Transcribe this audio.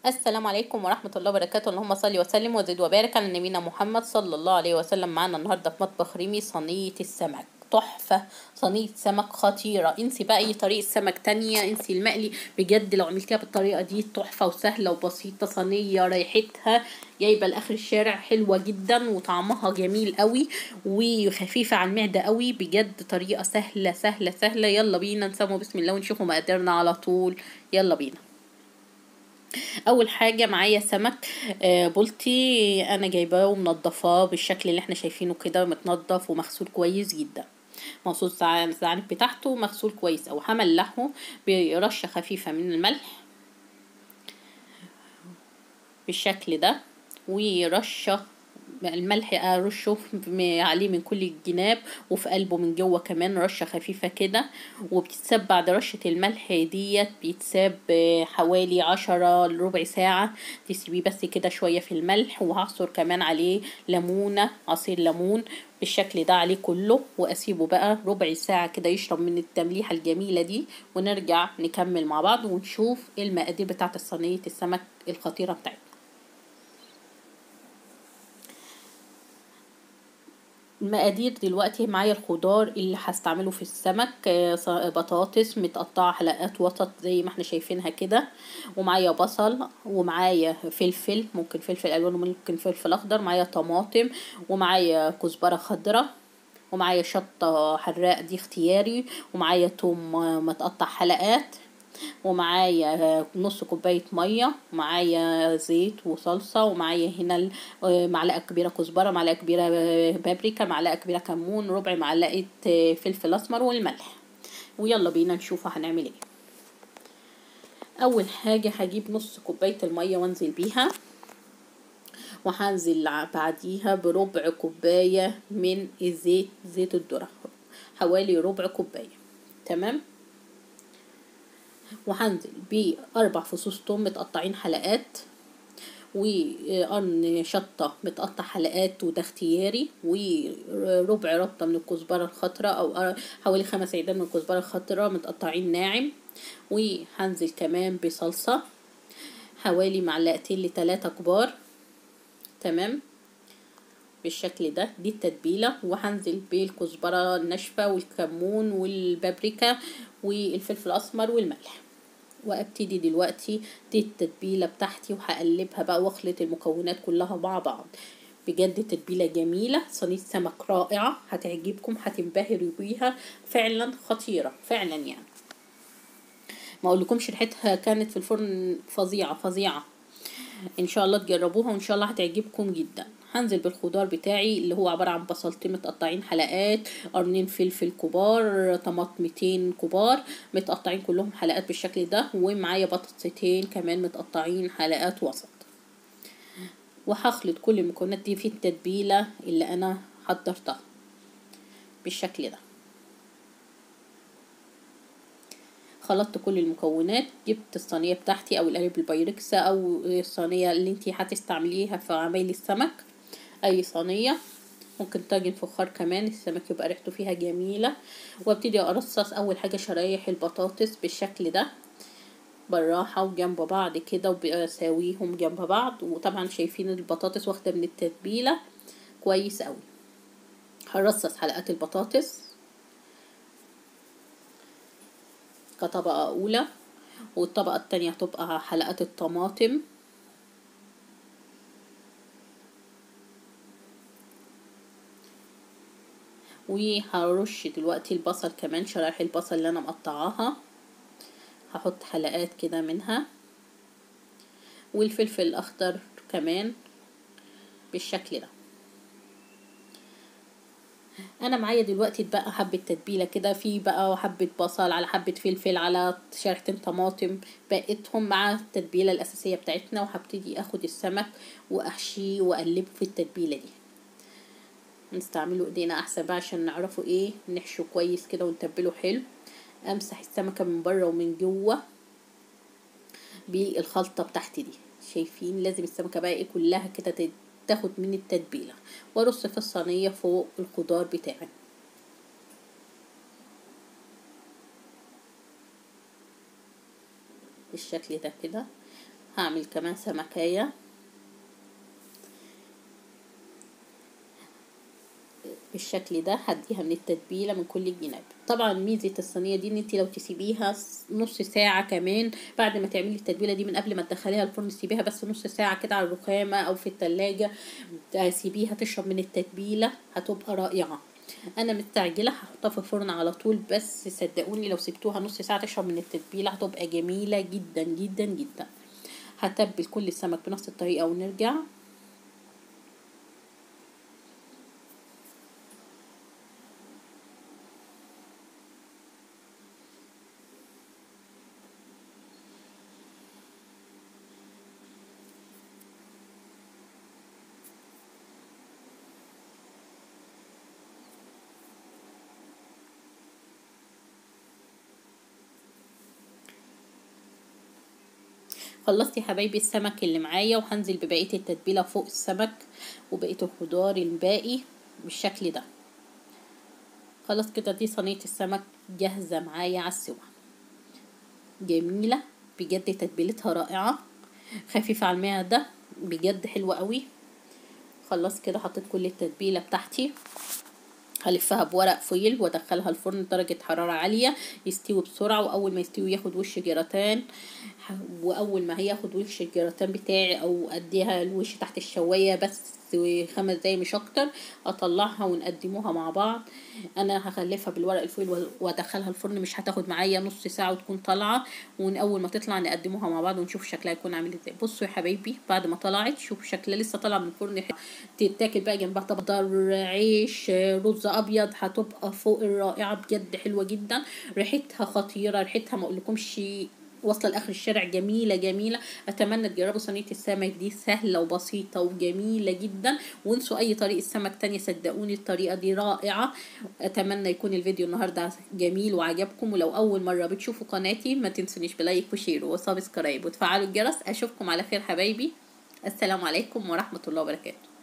السلام عليكم ورحمة الله وبركاته اللهم صل وسلم وزد وبارك على نبينا محمد صلى الله عليه وسلم معنا النهاردة في مطبخ ريمي صينية السمك تحفة صينية سمك خطيرة انسي بقى اي طريقة سمك تانية انسي المقلي بجد لو عملتيها بالطريقة دي تحفة وسهلة وبسيطة صينية ريحتها جايبة لاخر الشارع حلوة جدا وطعمها جميل قوي وخفيفة على المعدة قوي بجد طريقة سهلة سهلة سهلة يلا بينا نسمو بسم الله ونشوفوا مقاديرنا على طول يلا بينا اول حاجه معايا سمك آه، بلطي انا جايباه ومنضفاه بالشكل اللي احنا شايفينه كده متنضف ومغسول كويس جدا مغسول الزعنف بتاعته مغسول كويس او هملحه برشه خفيفه من الملح بالشكل ده ورشه الملح ارشه عليه من كل الجناب وفي قلبه من جوه كمان رشه خفيفه كده وبتتساب بعد رشه الملح ديت بيتساب حوالي عشرة لربع ساعه تسيبيه بس كده شويه في الملح وهعصر كمان عليه ليمونه عصير ليمون بالشكل ده عليه كله واسيبه بقى ربع ساعه كده يشرب من التمليحه الجميله دي ونرجع نكمل مع بعض ونشوف المقادير بتاعه صينيه السمك الخطيره بتاعتنا المقادير دلوقتي معايا الخضار اللي هستعمله في السمك بطاطس متقطعه حلقات وسط زي ما احنا شايفينها كده ومعايا بصل ومعايا فلفل ممكن فلفل الوان وممكن فلفل اخضر معايا طماطم ومعايا كزبره خضراء ومعايا شطه حراق دي اختياري ومعايا توم متقطع حلقات ومعايا نص كوباية مية ومعايا زيت وصلصة ومعايا هنا معلقة كبيرة كزبرة معلقة كبيرة بابريكا معلقة كبيرة كمون ربع معلقة فلفل أسمر والملح ويلا بينا نشوف هنعمل ايه أول حاجة هجيب نص كوباية المية وانزل بيها وهنزل بعديها بربع كوباية من الزيت زيت الذرة حوالي ربع كوباية تمام وهنزل بأربع فصوص توم متقطعين حلقات وقرن شطة متقطع حلقات وده اختياري وربع ربطة من الكزبرة الخضراء أو حوالي خمس عيدان من الكزبرة الخضراء متقطعين ناعم وهنزل كمان بصلصة حوالي معلقتين لتلاتة كبار تمام بالشكل ده دي التتبيلة وهنزل بالكزبرة الناشفة والكمون والبابريكا والفلفل الأسمر والملح وابتدي دلوقتي دي التتبيلة بتاعتي وهقلبها بقى واخلط المكونات كلها مع بعض بجد تتبيلة جميلة صينية سمك رائعة هتعجبكم هتنبهروا بيها فعلا خطيرة فعلا يعني ما اقولكمش ريحتها كانت في الفرن فظيعة فظيعة ان شاء الله تجربوها وان شاء الله هتعجبكم جدا هنزل بالخضار بتاعي اللي هو عبارة عن بصلتين متقطعين حلقات قرنين فلفل كبار طماطمتين كبار متقطعين كلهم حلقات بالشكل ده ومعايا بطاطستين كمان متقطعين حلقات وسط وهخلط كل المكونات دي في التتبيلة اللي انا حضرتها بالشكل ده خلطت كل المكونات جبت الصينيه بتاعتي او القالب البايركس او الصينيه اللي انتي هتستعمليها في عمايل السمك اي صينيه ممكن طاجن فخار كمان السمك يبقى ريحته فيها جميله وابتدي ارصص اول حاجه شرايح البطاطس بالشكل ده بالراحة وجنب بعض كده وبساويهم جنب بعض وطبعا شايفين البطاطس واخدة من التتبيلة كويس قوي هرصص حلقات البطاطس كطبقة أولى والطبقة التانية هتبقى حلقات الطماطم وهرش دلوقتي البصل كمان شرايح البصل اللي انا مقطعاها هحط حلقات كده منها والفلفل الاخضر كمان بالشكل ده انا معايا دلوقتي اتبقى حبه تتبيله كده في بقى حبه بصل على حبه فلفل على شريحتين طماطم بقيتهم مع التتبيله الاساسيه بتاعتنا وهبتدي اخد السمك واحشيه واقلبه في التتبيله دي نستعمله ايدينا احسن بقى عشان نعرفه ايه نحشو كويس كده ونتبله حلو امسح السمكه من بره ومن جوه بالخلطه بتاعتي دي شايفين لازم السمكه بقى ايه كلها كده تاخد من التتبيله وارص في الصينيه فوق الخضار بتاعي بالشكل ده كده هعمل كمان سمكية بالشكل ده هديها من التتبيله من كل الجناب طبعا ميزه الصينيه دي ان انت لو تسيبيها نص ساعه كمان بعد ما تعملي التتبيله دي من قبل ما تدخليها الفرن تسيبيها بس نص ساعه كده على الرخامه او في التلاجة تسيبيها تشرب من التتبيله هتبقى رائعه انا مستعجله هحطها في الفرن على طول بس صدقوني لو سبتوها نص ساعه تشرب من التتبيله هتبقى جميله جدا جدا جدا هتبل كل السمك بنفس الطريقه ونرجع خلصت يا حبايبي السمك اللي معايا وهنزل ببقيه التتبيله فوق السمك وبقيه الخضار الباقي بالشكل ده خلاص كده دي صينيه السمك جاهزه معايا على السوا جميله بجد تتبيلتها رائعه خفيفه على المعده بجد حلوه قوي خلاص كده حطيت كل التتبيله بتاعتي هلفها بورق فويل وادخلها الفرن درجة حرارة عالية يستوي بسرعة واول ما يستوي ياخد وش جراتان واول ما هياخد وش الجراتان بتاعي او اديها الوش تحت الشواية بس خمس دقايق مش اكتر اطلعها ونقدموها مع بعض انا هخلفها بالورق الفويل وادخلها الفرن مش هتاخد معايا نص ساعه وتكون طالعه واول ما تطلع نقدموها مع بعض ونشوف شكلها يكون عامل ازاي بصوا يا حبايبي بعد ما طلعت شوف شكلها لسه طالعه من الفرن تتاكل بقى جنبها طبق عيش رز ابيض هتبقى فوق الرائعه بجد حلوه جدا ريحتها خطيره ريحتها ما اقولكمش واصله لاخر الشارع جميله جميله اتمنى تجربوا صينيه السمك دي سهله وبسيطه وجميله جدا وانسوا اي طريقه سمك تانية صدقوني الطريقه دي رائعه اتمنى يكون الفيديو النهارده جميل وعجبكم ولو اول مره بتشوفوا قناتي ما تنسونيش بلايك وشير وسبسكرايب وتفعلوا الجرس اشوفكم على خير حبايبي السلام عليكم ورحمه الله وبركاته